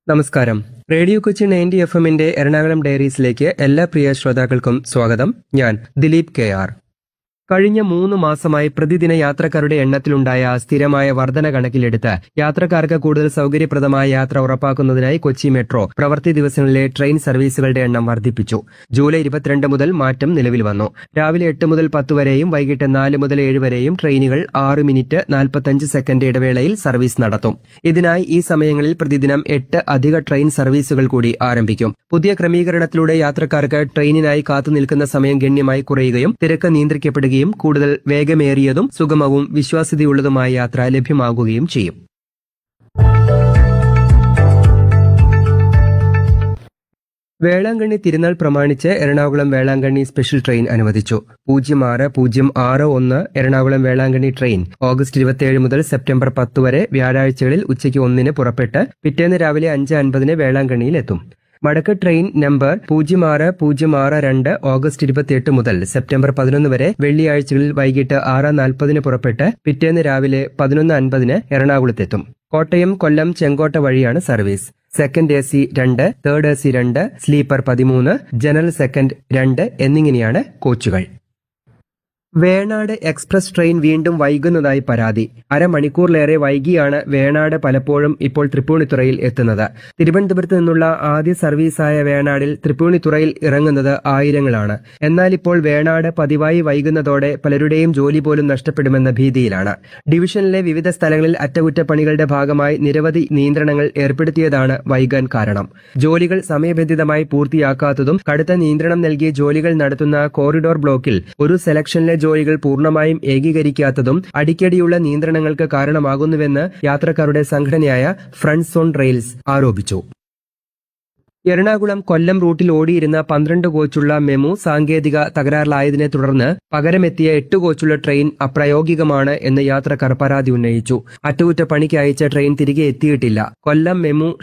നമസ്കാരം radio Kochi ninety F എമ്മിന്റെ എറണാകുളം ഡയറീസിലേക്ക് എല്ലാ പ്രിയ ശ്രോതാക്കൾക്കും സ്വാഗതം ഞാൻ ദിലീപ് കെ ആർ കഴിഞ്ഞ മൂന്ന് മാസമായി പ്രതിദിന യാത്രക്കാരുടെ എണ്ണത്തിലുണ്ടായ സ്ഥിരമായ വർധന കണക്കിലെടുത്ത് യാത്രക്കാർക്ക് കൂടുതൽ സൗകര്യപ്രദമായ യാത്ര ഉറപ്പാക്കുന്നതിനായി കൊച്ചി മെട്രോ പ്രവൃത്തി ദിവസങ്ങളിലെ ട്രെയിൻ സർവീസുകളുടെ എണ്ണം വർദ്ധിപ്പിച്ചു ജൂലൈ ഇരുപത്തിരണ്ട് മുതൽ മാറ്റം നിലവിൽ വന്നു രാവിലെ എട്ട് മുതൽ പത്ത് വരെയും വൈകിട്ട് നാല് മുതൽ ഏഴ് വരെയും ട്രെയിനുകൾ ആറ് മിനിറ്റ് നാൽപ്പത്തഞ്ച് സെക്കൻഡ് ഇടവേളയിൽ സർവീസ് നടത്തും ഇതിനായി ഈ സമയങ്ങളിൽ പ്രതിദിനം എട്ട് അധിക ട്രെയിൻ സർവീസുകൾ കൂടി ആരംഭിക്കും പുതിയ ക്രമീകരണത്തിലൂടെ യാത്രക്കാർക്ക് ട്രെയിനിനായി കാത്തു നിൽക്കുന്ന സമയം ഗണ്യമായി കുറയുകയും തിരക്ക് നിയന്ത്രിക്കപ്പെടുകയും കൂടുതൽ വേഗമേറിയതും സുഗമവും വിശ്വാസ്യതയുള്ളതുമായ യാത്ര ലഭ്യമാകുകയും ചെയ്യും വേളാങ്കണ്ണി തിരുനാൾ പ്രമാണിച്ച് എറണാകുളം വേളാങ്കണ്ണി സ്പെഷ്യൽ ട്രെയിൻ അനുവദിച്ചു പൂജ്യം ആറ് പൂജ്യം ആറ് ഒന്ന് എറണാകുളം വേളാങ്കണ്ണി ട്രെയിൻ ഓഗസ്റ്റ് ഇരുപത്തിയേഴ് മുതൽ സെപ്റ്റംബർ പത്ത് വരെ വ്യാഴാഴ്ചകളിൽ ഉച്ചയ്ക്ക് ഒന്നിന് പുറപ്പെട്ട് പിറ്റേന്ന് രാവിലെ അഞ്ച് അൻപതിന് വേളാങ്കണ്ണിയിൽ എത്തും മടക്ക ട്രെയിൻ നമ്പർ പൂജ്യം ആറ് പൂജ്യം ആറ് രണ്ട് ഓഗസ്റ്റ് ഇരുപത്തിയെട്ട് മുതൽ സെപ്റ്റംബർ പതിനൊന്ന് വരെ വെള്ളിയാഴ്ചകളിൽ വൈകിട്ട് ആറ് നാൽപ്പതിന് പുറപ്പെട്ട് പിറ്റേന്ന് രാവിലെ പതിനൊന്ന് അൻപതിന് എറണാകുളത്തെത്തും കോട്ടയം കൊല്ലം ചെങ്കോട്ട വഴിയാണ് സർവീസ് സെക്കൻഡ് എ സി രണ്ട് തേർഡ് എ സി രണ്ട് സ്ലീപ്പർ പതിമൂന്ന് ജനറൽ സെക്കൻഡ് രണ്ട് എന്നിങ്ങനെയാണ് കോച്ചുകൾ വേണാട് എക്സ്പ്രസ് ട്രെയിൻ വീണ്ടും വൈകുന്നതായി പരാതി അരമണിക്കൂറിലേറെ വൈകിയാണ് വേണാട് പലപ്പോഴും ഇപ്പോൾ തൃപ്പൂണിത്തുറയിൽ എത്തുന്നത് തിരുവനന്തപുരത്ത് നിന്നുള്ള ആദ്യ സർവീസായ വേണാടിൽ തൃപ്പൂണിത്തുറയിൽ ഇറങ്ങുന്നത് ആയിരങ്ങളാണ് എന്നാൽ ഇപ്പോൾ വേണാട് പതിവായി വൈകുന്നതോടെ പലരുടെയും ജോലി പോലും നഷ്ടപ്പെടുമെന്ന ഭീതിയിലാണ് ഡിവിഷനിലെ വിവിധ സ്ഥലങ്ങളിൽ അറ്റകുറ്റപ്പണികളുടെ ഭാഗമായി നിരവധി നിയന്ത്രണങ്ങൾ ഏർപ്പെടുത്തിയതാണ് വൈകാൻ കാരണം ജോലികൾ സമയബന്ധിതമായി പൂർത്തിയാക്കാത്തതും കടുത്ത നിയന്ത്രണം നൽകി ജോലികൾ നടത്തുന്ന കോറിഡോർ ബ്ലോക്കിൽ ഒരു സെലക്ഷനിലെ ജോലികൾ പൂർണ്ണമായും ഏകീകരിക്കാത്തതും അടിക്കടിയുള്ള നിയന്ത്രണങ്ങൾക്ക് കാരണമാകുന്നുവെന്ന് യാത്രക്കാരുടെ സംഘടനയായ ഫ്രണ്ട് സോൺ റെയിൽസ് ആരോപിച്ചു എറണാകുളം കൊല്ലം റൂട്ടിൽ ഓടിയിരുന്ന പന്ത്രണ്ട് കോച്ചുള്ള മെമു സാങ്കേതിക തകരാറിലായതിനെ തുടർന്ന് പകരമെത്തിയ എട്ട് കോച്ചുള്ള ട്രെയിൻ അപ്രായോഗികമാണ് എന്ന് യാത്രക്കാർ പരാതി ഉന്നയിച്ചു അറ്റകുറ്റപ്പണിക്ക് അയച്ച ട്രെയിൻ തിരികെ എത്തിയിട്ടില്ല കൊല്ലം മെമു